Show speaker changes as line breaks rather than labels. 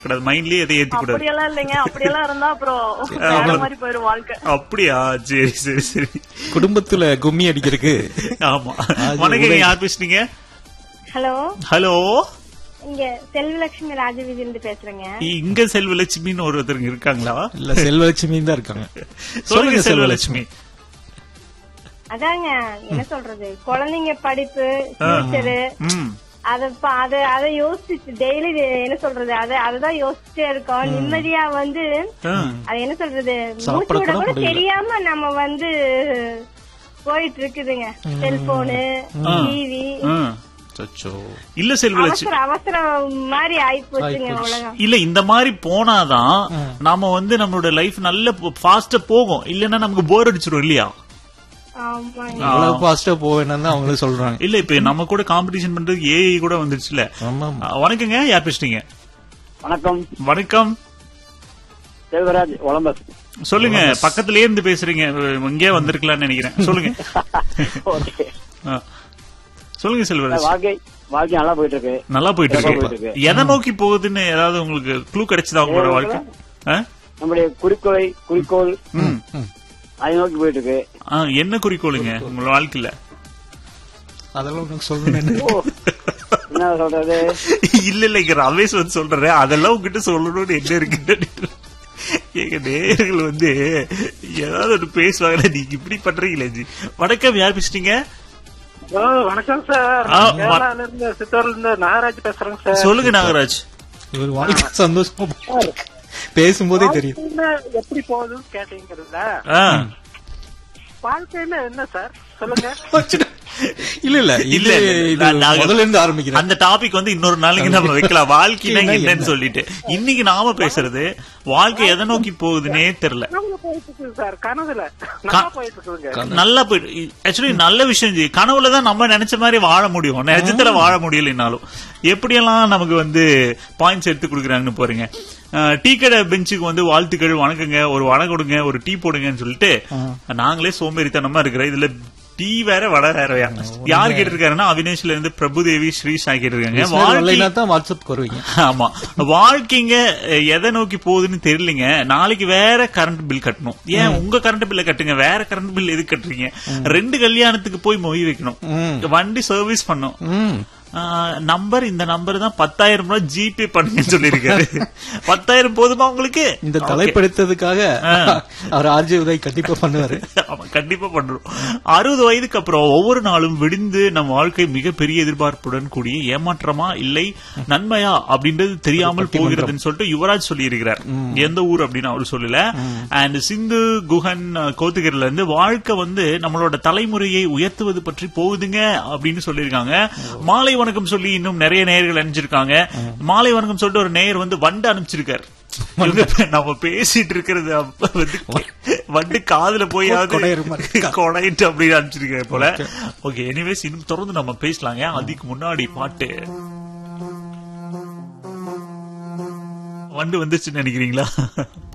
கூடாது மைண்ட்லயே எதை ஏத்தி கூடாது
அப்படியெல்லாம் இல்லைங்க அப்படியெல்லாம் இருந்தா அப்புறம் வேற மாதிரி போயிரும் வாழ்க்கை
அப்படியா சரி சரி சரி
குடும்பத்துல கும்மி அடிக்கிறதுக்கு
ஆமா வணக்கம் யார் பேசுனீங்க
ஹலோ
ஹலோ
இங்க செல்வலட்சுமி ராஜவீதி இருந்து பேசுறேங்க
இங்க செல்வலட்சுமின்னு ஒருத்தருங்க இருக்காங்களா
இல்ல செல்வலட்சுமி தான் இருக்காங்க
சொல்லுங்க செல்வலட்சுமி
அதாங்க என்ன சொல்றது குழந்தைங்க படிப்பு ஃபியூச்சரு
ம்
அத ப- அத அத யோசிச்சு டெய்லி என்ன சொல்றது அத அததான் யோசிச்சுட்டே இருக்கோம் நிம்மதியா வந்து
ஆ.
அது என்ன சொல்றது மூச்சு
சாப்பிட
விட
கூட
கூட
முடியல.
தெரியாம நம்ம வந்து போயிட்டு இருக்குதுங்க செல்போனு டிவி
ஆ.
அச்சோ
இல்ல செல்வலட்சுமி
அவசர அவசரம் மாதிரி ஆயிப்போச்சுங்க உலகம்
இல்ல இந்த மாதிரி போனாதான் நாம வந்து நம்மளோட லைஃப் நல்ல ஃபாஸ்டா போகும் இல்லன்னா நமக்கு போர் அடிச்சிரும் இல்லையா
ஆமாங்க
அவ்வளவு ஃபாஸ்டா போவேன்னு அவங்களும் சொல்றாங்க
இல்ல இப்ப நம்ம கூட காம்படிஷன் பண்றதுக்கு ஏஐ கூட வந்துருச்சுல
ஆமா ஆமா.
ஆ, வணக்கங்க யார் பேசுறீங்க
வணக்கம்
வணக்கம்
செல்வராஜ் ஒலம்பஸ்
சொல்லுங்க பக்கத்திலே இருந்து பேசுறீங்க இங்கே வந்திருக்கலாம்னு நினைக்கிறேன் சொல்லுங்க
ஓகே
ஆ. சொல்லுங்க செல்வராஜ்
வாழ்க்கை வாழ்க்கை நல்லா போயிட்டு இருக்கு
நல்லா போயிட்டு
சிறப்பா
இருக்கு
போயிட்டு இருக்கு.
எதை நோக்கி போகுதுன்னு ஏதாவது உங்களுக்கு க்ளூ கிடைச்சதா உங்களோட வாழ்க்கை ஆ?
நம்முடைய குறிக்கோளை குறிக்கோள்
ம்.
அதை நோக்கி போயிட்டு இருக்கு
ஆ, என்ன குறிக்கோளுங்க உங்களோட வாழ்க்கையில
அதெல்லாம் உனக்கு சொல்லணும்
ஓ என்ன சொல்றது
இல்ல இல்ல இங்க ரமேஷ் வந்து சொல்றேன் அதெல்லாம் உங்ககிட்ட சொல்லணும்னு என்ன இருக்கு எங்க நேயர்கள் வந்து ஏதாவது ஒன்று பேசுவாங்க நீங்க இப்படி பண்றீங்களே ஜி வணக்கம் யார் பேசுறீங்க
ஓ வணக்கம் சார்
ஆ, வ-
கேரளால இருந்து சித்தூர்ல இருந்து நாகராஜ் பேசுறேங்க சார்
சொல்லுங்க நாகராஜ்
இவர் வாழ்க்கை சந்தோஷமா போ- பேசும்போதே தெரியும்
வாழ்க்கையில எப்படி போகுதுன்னு கேட்டீங்கல்ல
ஆ.
வாழ்க்கையில என்ன சார் சொல்லுங்க
இல்ல இல்ல
இல்ல,
இல்ல
இல்ல,
இது
நான் நாங்க-
முதல்ல இருந்து ஆரம்பிக்கிறேன்
அந்த டாபிக் வந்து இன்னொரு நாளைக்கு நம்ம வைக்கலாம் வாழ்க்கைனா
வாழ்க்கைனா
என்னன்னு
என்ன?
சொல்லிட்டு இன்னைக்கு நாம பேசுறது வாழ்க்கை எதை நோக்கி போகுதுன்னே தெரியல
கனவுல போயிட்டு இருக்குது சார் கனவுல நல்லா போயிட்டு இருக்குதுங்க
நல்லா போயிட்டு ஆக்சுவலி நல்ல விஷயம் ஜி கனவுல தான் நம்ம நினைச்ச மாதிரி வாழ முடியும் நிஜத்துல வாழ முடியலைனாலும் எப்படியெல்லாம் நமக்கு வந்து பாயிண்ட்ஸ் எடுத்து கொடுக்குறாங்கன்னு போறீங்க அஹ், டீ கடை பெஞ்சுக்கு வந்து வாழ்த்துக்கள் வணக்கங்க ஒரு வடை கொடுங்க ஒரு டீ போடுங்கன்னு சொல்லிட்டு நாங்களே சோம்பேறித்தனமா இருக்கிறோம் இதுல டீ வேற வடை வேறயா யார் கேட்டிருக்காருன்னா அவினேஷ்ல இருந்து பிரபுதேவி ஸ்ரீஷா கேட்டிருக்காங்க வாழ்க்கை
வரலைன்னா தான் வாட்ஸ்அப் வருவீங்க
ஆமா வாழ்க்கைங்க அஹ், எதை நோக்கி போகுதுன்னு தெரியலங்க நாளைக்கு வேற கரண்ட் பில் கட்டணும் ஏன் உங்க கரண்ட் பில்ல கட்டுங்க வேற கரண்ட் பில் எது கட்டுறீங்க ரெண்டு கல்யாணத்துக்கு போய் மொய் வைக்கணும் வண்டி சர்வீஸ் பண்ணும்
ம்.
நம்பர் இந்த நம்பர் தான் பத்தாயிரம் ரூபாய் ஜிபே பண்ணுங்கன்னு சொல்லியிருக்காரு பத்தாயிரம் போதுமா உங்களுக்கு
இந்த
Okay.
தலைப்படுத்ததுக்காக அவர் ஆர்ஜி உதய் கண்டிப்பா பண்ணுவாரு
ஆமா கண்டிப்பா பண்றோம் அறுபது வயதுக்கு அப்புறம் ஒவ்வொரு நாளும் விடிந்து நம் வாழ்க்கை மிகப்பெரிய எதிர்பார்ப்புடன் கூடிய ஏமாற்றமா இல்லை நன்மையா அப்படின்றது தெரியாமல் போகிறதுன்னு சொல்லிட்டு யுவராஜ் சொல்லி இருக்கிறார் எந்த ஊர் அப்படின்னு அவர் சொல்லல அண்ட் சிந்து குஹன் அஹ், கோத்தகிரில இருந்து வாழ்க்கை வந்து நம்மளோட தலைமுறையை உயர்த்துவது பற்றி போகுதுங்க அப்படின்னு சொல்லியிருக்காங்க மாலை வணக்கம் சொல்லி இன்னும் நிறைய நேயர்கள் அனுப்பிச்சிருக்காங்க மாலை வணக்கம் சொல்லிட்டு ஒரு நேயர் வந்து வண்டு அனுப்பிச்சிருக்காரு இவங்க இப்ப நம்ம பேசிட்டு இருக்கிறது அப்ப வந்து வண்டு காதுல போயாவது
கொடையிற மாதிரி இருக்கா?
கொடைட்டு அப்படின்னு அனுப்பிச்சிருக்க போல ஓகே எனிவேஸ் இன்னும் தொடர்ந்து நம்ம பேசலாங்க அதுக்கு முன்னாடி பாட்டு வண்டு வந்துச்சுன்னு நினைக்கிறீங்களா